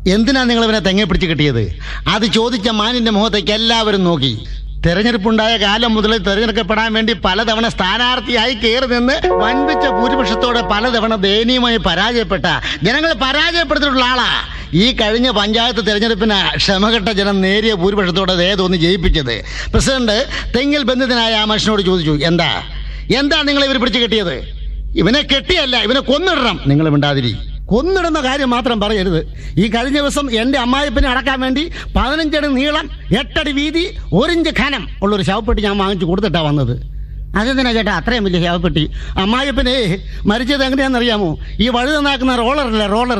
എന്തിനാ നിങ്ങൾ ഇവനെ തെങ്ങെ പിടിച്ച് കിട്ടിയത് അത് ചോദിച്ച മാനിന്റെ മുഖത്തേക്ക് എല്ലാവരും നോക്കി തെരഞ്ഞെടുപ്പുണ്ടായ കാലം മുതൽ തെരഞ്ഞെടുക്കപ്പെടാൻ വേണ്ടി പലതവണ സ്ഥാനാർത്ഥിയായി കയറി നിന്ന് വൻപിച്ച ഭൂരിപക്ഷത്തോടെ പലതവണ ദയനീയമായി പരാജയപ്പെട്ട ജനങ്ങളെ പരാജയപ്പെടുത്തിയിട്ടുള്ള ആളാ ഈ കഴിഞ്ഞ പഞ്ചായത്ത് തെരഞ്ഞെടുപ്പിന് ക്ഷമകെട്ട ജനം നേരിയ ഭൂരിപക്ഷത്തോടെ ദയ തോന്നി ജയിപ്പിച്ചത് പ്രസിഡന്റ് തെങ്ങിൽ ബന്ധിതനായ ആ മനുഷ്യനോട് ചോദിച്ചു എന്താ എന്താ നിങ്ങൾ ഇവർ പിടിച്ച് കെട്ടിയത് ഇവനെ കെട്ടിയല്ല ഇവനെ കൊന്നിടണം നിങ്ങൾ മിണ്ടാതിരി കൊന്നിടുന്ന കാര്യം മാത്രം പറയരുത് ഈ കഴിഞ്ഞ ദിവസം എന്റെ അമ്മായിപ്പനെ അടക്കാൻ വേണ്ടി പതിനഞ്ചടി നീളം എട്ടടി വീതി ഒരിഞ്ച് ഖനം ഉള്ളൊരു ശവപ്പെട്ടി ഞാൻ വാങ്ങിച്ചു കൊടുത്തിട്ടാ വന്നത് അതെന്തിനാ ചേട്ടാ അത്രയും വലിയ ശവപ്പെട്ടി അമ്മായിപ്പനെ മരിച്ചത് എങ്ങനെയാണെന്നറിയാമോ ഈ വഴുത നാക്കുന്ന റോളറല്ലേ റോളർ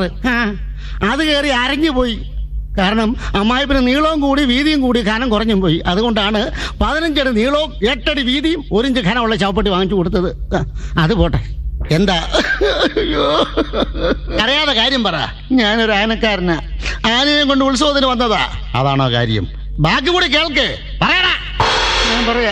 അത് കയറി അരഞ്ഞു പോയി കാരണം അമ്മായിപ്പിന് നീളവും കൂടി വീതിയും കൂടി ഖനം കുറഞ്ഞും പോയി അതുകൊണ്ടാണ് പതിനഞ്ചടി നീളവും എട്ടടി വീതിയും ഒരിഞ്ച് ഖനമുള്ള ചവപ്പെട്ടി വാങ്ങിച്ചു കൊടുത്തത് ആ, അത് പോട്ടെ എന്താ അയ്യോ അറിയാതെ കാര്യം പറ ഞാനൊരു ആനക്കാരനാ ആനയെ കൊണ്ട് ഉത്സവത്തിന് വന്നതാ അതാണോ കാര്യം ബാക്കി കൂടി കേൾക്ക് പറയടാ ഞാൻ പറയാ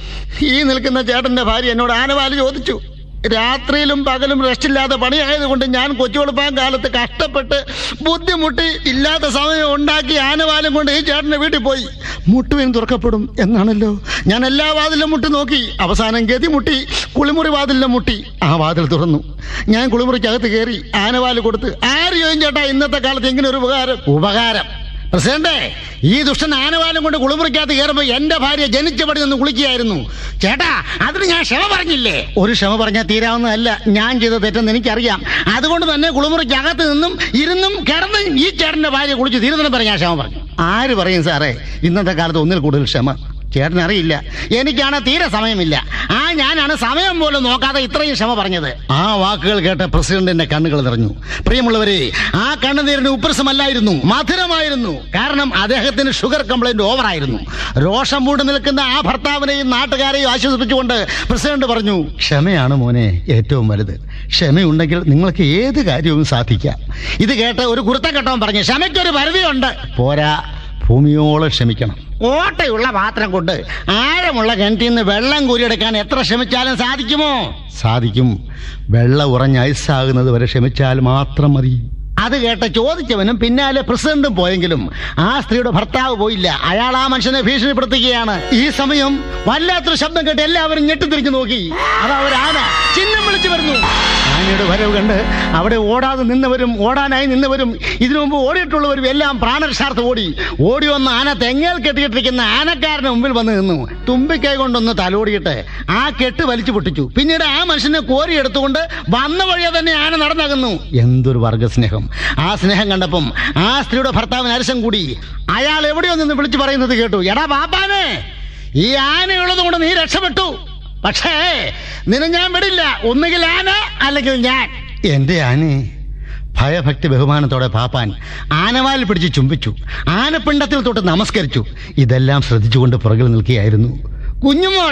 ഈ നിൽക്കുന്ന ചേട്ടന്റെ ഭാര്യ എന്നോട് ആനവാല് ചോദിച്ചു രാത്രിയിലും പകലും റെസ്റ്റ് ഇല്ലാത്ത പണിയായതുകൊണ്ട് ഞാൻ കൊച്ചുവെളുപ്പാൻ കാലത്ത് കഷ്ടപ്പെട്ട് ബുദ്ധിമുട്ടി ഇല്ലാത്ത സമയം ഉണ്ടാക്കി ആനവാലും കൊണ്ട് ഈ ചേട്ടന്റെ വീട്ടിൽ പോയി മുട്ടുവിന് തുറക്കപ്പെടും എന്നാണല്ലോ ഞാൻ എല്ലാ വാതിലും മുട്ടി നോക്കി അവസാനം ഗതി മുട്ടി കുളിമുറി വാതിലിലും മുട്ടി ആ വാതിൽ തുറന്നു ഞാൻ കുളിമുറിക്കകത്ത് കയറി ആനവാല് കൊടുത്ത് ആര് ചോദിക്കും ചേട്ടാ ഇന്നത്തെ കാലത്ത് ഇങ്ങനെ ഒരു ഉപകാരം ഉപകാരം പ്രസിഡന്റെ ഈ ദുഷ്ടൻ ആനവാലം കൊണ്ട് കുളിമുറിക്കകത്ത് കയറുമ്പോ എന്റെ ഭാര്യ ജനിച്ചപടി നിന്ന് കുളിക്കുകയായിരുന്നു ചേട്ടാ അതിന് ഞാൻ ക്ഷമ പറഞ്ഞില്ലേ ഒരു ക്ഷമ പറഞ്ഞാൽ തീരാവുന്നതല്ല ഞാൻ ചെയ്ത തെറ്റെന്ന് എനിക്കറിയാം അതുകൊണ്ട് തന്നെ കുളിമുറിക്കകത്ത് നിന്നും ഇരുന്നും കിടന്നും ഈ ചേട്ടന്റെ ഭാര്യ കുളിച്ച് തീരുന്നതിനും പറഞ്ഞ് ഞാൻ ക്ഷമ പറഞ്ഞു ആര് പറയും സാറേ ഇന്നത്തെ കാലത്ത് ഒന്നിൽ കൂടുതൽ ക്ഷമ ചേട്ടൻ അറിയില്ല എനിക്കാണ് തീരെ സമയമില്ല ആ ഞാനാണ് സമയം പോലും നോക്കാതെ ഇത്രയും ക്ഷമ പറഞ്ഞത് ആ വാക്കുകൾ കേട്ട പ്രസിഡന്റിന്റെ കണ്ണുകൾ നിറഞ്ഞു പ്രിയമുള്ളവരെ ആ കണ്ണുനീരിന് ഉപ്രസമല്ലായിരുന്നു മധുരമായിരുന്നു കാരണം അദ്ദേഹത്തിന് ഷുഗർ കംപ്ലൈന്റ് ഓവറായിരുന്നു രോഷം മൂടി നിൽക്കുന്ന ആ ഭർത്താവിനെയും നാട്ടുകാരെയും ആശ്വസിപ്പിച്ചുകൊണ്ട് പ്രസിഡന്റ് പറഞ്ഞു ക്ഷമയാണ് മോനെ ഏറ്റവും വലുത് ക്ഷമയുണ്ടെങ്കിൽ നിങ്ങൾക്ക് ഏത് കാര്യവും സാധിക്കാം ഇത് കേട്ട് ഒരു കുരുത്തക്കെട്ടവൻ പറഞ്ഞു ക്ഷമയ്ക്കൊരു പരിധിയുണ്ട് പോരാ ഭൂമിയോളം ക്ഷമിക്കണം ഓട്ടയുള്ള പാത്രം കൊണ്ട് ആഴമുള്ള കിണറ്റിൽ നിന്ന് വെള്ളം കോരിയെടുക്കാൻ എത്ര ശ്രമിച്ചാലും സാധിക്കുമോ സാധിക്കും വെള്ളം ഉറഞ്ഞ് ഐസാകുന്നത് വരെ ക്ഷമിച്ചാൽ മാത്രം മതി അത് കേട്ട ചോദിച്ചവനും പിന്നാലെ പ്രസിഡന്റും പോയെങ്കിലും ആ സ്ത്രീയുടെ ഭർത്താവ് പോയില്ല അയാൾ ആ മനുഷ്യനെ ഭീഷണിപ്പെടുത്തുകയാണ് ഈ സമയം വല്ലാത്തൊരു ശബ്ദം കേട്ട് എല്ലാവരും ഞെട്ടിത്തിരിഞ്ഞു നോക്കി അത് അവരാന ചിഹ്നം വിളിച്ചു വരുന്നു ആനയുടെ വരവ് കണ്ട് അവിടെ ഓടാതെ നിന്നവരും ഓടാനായി നിന്നവരും ഇതിനു മുമ്പ് ഓടിയിട്ടുള്ളവരും എല്ലാം പ്രാണരക്ഷാർത്ഥം ഓടി ഓടി വന്ന ആന തെങ്ങേൽ കെട്ടിയിട്ടിരിക്കുന്ന ആനക്കാരന് മുമ്പിൽ വന്ന് നിന്നു തുമ്പിക്കൈ കൊണ്ടൊന്ന് തലോടിയിട്ട് ആ കെട്ട് വലിച്ചു പൊട്ടിച്ചു പിന്നീട് ആ മനുഷ്യനെ കോരി എടുത്തുകൊണ്ട് വന്ന വഴിയെ തന്നെ ആന നടന്നകുന്നു എന്തൊരു വർഗസ്നേഹം ആ സ്നേഹം കണ്ടപ്പം ആ സ്ത്രീയുടെ ഭർത്താവിന് അരസം കൂടി അയാൾ എവിടെയോ നിന്ന് വിളിച്ചു പറയുന്നത് കേട്ടു എടാ പാപ്പാനെ ഈ ആനയുള്ളത് കൊണ്ട് നീ രക്ഷപ്പെട്ടു പക്ഷേ നിന്നെ ഞാൻ വിടില്ല ഒന്നുകിൽ ആന അല്ലെങ്കിൽ ഞാൻ എന്റെ ആനേ ഭയഭക്തി ബഹുമാനത്തോടെ പാപ്പാൻ ആനവാലിൽ പിടിച്ച് ചുംബിച്ചു ആനപ്പിണ്ടത്തിൽ തൊട്ട് നമസ്കരിച്ചു ഇതെല്ലാം ശ്രദ്ധിച്ചുകൊണ്ട് പുറകിൽ നിൽക്കുകയായിരുന്നു കുഞ്ഞുമോൾ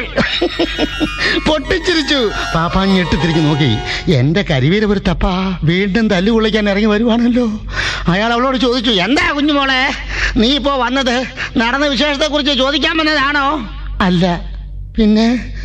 പൊട്ടിച്ചിരിച്ചു പാപ്പാൻ ഞെട്ടിത്തിരിഞ്ഞു നോക്കി എന്റെ കരിവീരപുരത്തപ്പാ വീണ്ടും തല്ലു കൊള്ളിക്കാൻ ഇറങ്ങി വരുവാണല്ലോ അയാൾ അവളോട് ചോദിച്ചു എന്താ കുഞ്ഞുമോളെ നീ ഇപ്പോ വന്നത് നടന്ന വിശേഷത്തെ കുറിച്ച് ചോദിക്കാൻ വന്നതാണോ അല്ല പിന്നെ